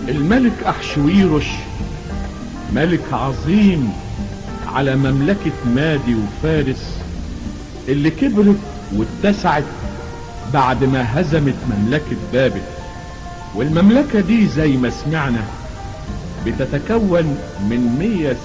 الملك أحشويرش ملك عظيم على مملكة مادي وفارس اللي كبرت واتسعت بعد ما هزمت مملكة بابل والمملكة دي زي ما سمعنا بتتكون من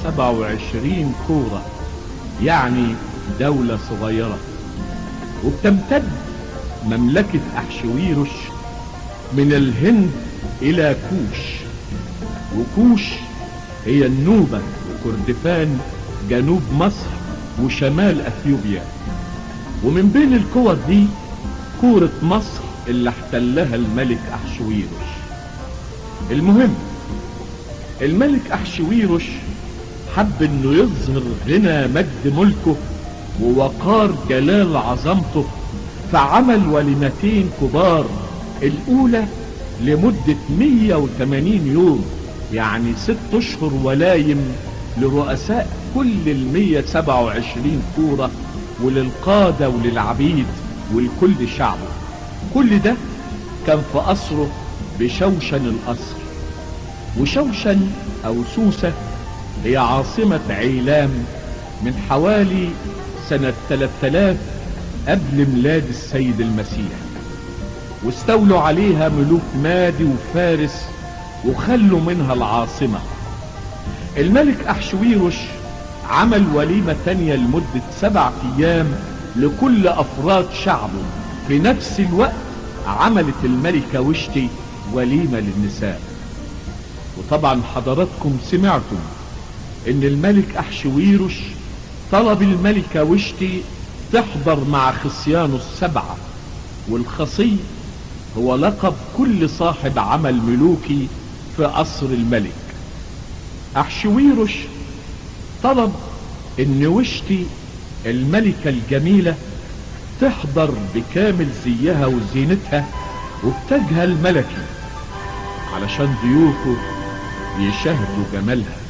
127 كورة يعني دولة صغيرة وبتمتد مملكة أحشويرش من الهند إلى كوش وكوش هي النوبة وكردفان جنوب مصر وشمال أثيوبيا ومن بين القوى دي كورة مصر اللي احتلها الملك أحشويرش المهم الملك أحشويرش حب انه يظهر غنى مجد ملكه ووقار جلال عظمته فعمل وليمتين كبار الاولى لمدة 180 يوم يعني ست اشهر ولايم لرؤساء كل ال 127 كورة وللقادة وللعبيد ولكل شعبه كل ده كان في قصره بشوشن القصر وشوشن او سوسة هي عاصمة عيلام من حوالي سنة 3000 قبل ميلاد السيد المسيح واستولوا عليها ملوك مادي وفارس وخلوا منها العاصمة الملك أحشويرش عمل وليمة تانية لمدة سبع أيام لكل أفراد شعبه في نفس الوقت عملت الملكة وشتي وليمة للنساء وطبعا حضراتكم سمعتم ان الملك أحشويرش طلب الملكة وشتي تحضر مع خصيانه السبعة والخصي هو لقب كل صاحب عمل ملوكي في قصر الملك أحشويرش طلب ان وشتي الملكة الجميلة تحضر بكامل زيها وزينتها وبتاجها الملكي علشان ضيوفه يشاهدوا جمالها